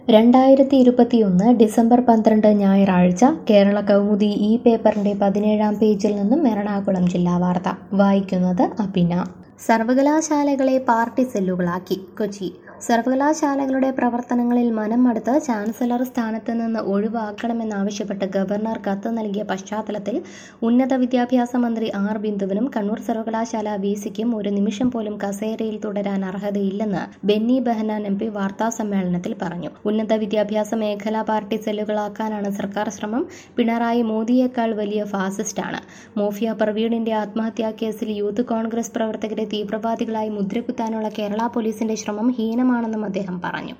രണ്ടായിരത്തി ഇരുപത്തിയൊന്ന് ഡിസംബർ പന്ത്രണ്ട് ഞായറാഴ്ച കേരള കൗമുദി ഈ പേപ്പറിന്റെ പതിനേഴാം പേജിൽ നിന്നും എറണാകുളം ജില്ലാ വാർത്ത വായിക്കുന്നത് അപിന സർവകലാശാലകളെ പാർട്ടി സെല്ലുകളാക്കി കൊച്ചി സർവകലാശാലകളുടെ പ്രവർത്തനങ്ങളിൽ മനം മടുത്ത് ചാൻസലർ സ്ഥാനത്ത് നിന്ന് ഒഴിവാക്കണമെന്നാവശ്യപ്പെട്ട് ഗവർണർ കത്ത് നൽകിയ പശ്ചാത്തലത്തിൽ ഉന്നത വിദ്യാഭ്യാസ മന്ത്രി ആർ ബിന്ദുവിനും കണ്ണൂർ സർവകലാശാല വി സിക്കും ഒരു നിമിഷം പോലും കസേരയിൽ തുടരാൻ അർഹതയില്ലെന്ന് ബെന്നി ബെഹനാൻ എം പി വാർത്താ സമ്മേളനത്തിൽ പറഞ്ഞു ഉന്നത വിദ്യാഭ്യാസ മേഖലാ പാർട്ടി സെല്ലുകളാക്കാനാണ് സർക്കാർ ശ്രമം പിണറായി മോദിയേക്കാൾ വലിയ ഫാസിസ്റ്റാണ് മോഫിയ പ്രവീണിന്റെ ആത്മഹത്യാ കേസിൽ യൂത്ത് കോൺഗ്രസ് പ്രവർത്തകരെ തീവ്രവാദികളായി മുദ്രകുത്താനുള്ള കേരള പോലീസിന്റെ ശ്രമം ഹീനമാണെന്നും അദ്ദേഹം പറഞ്ഞു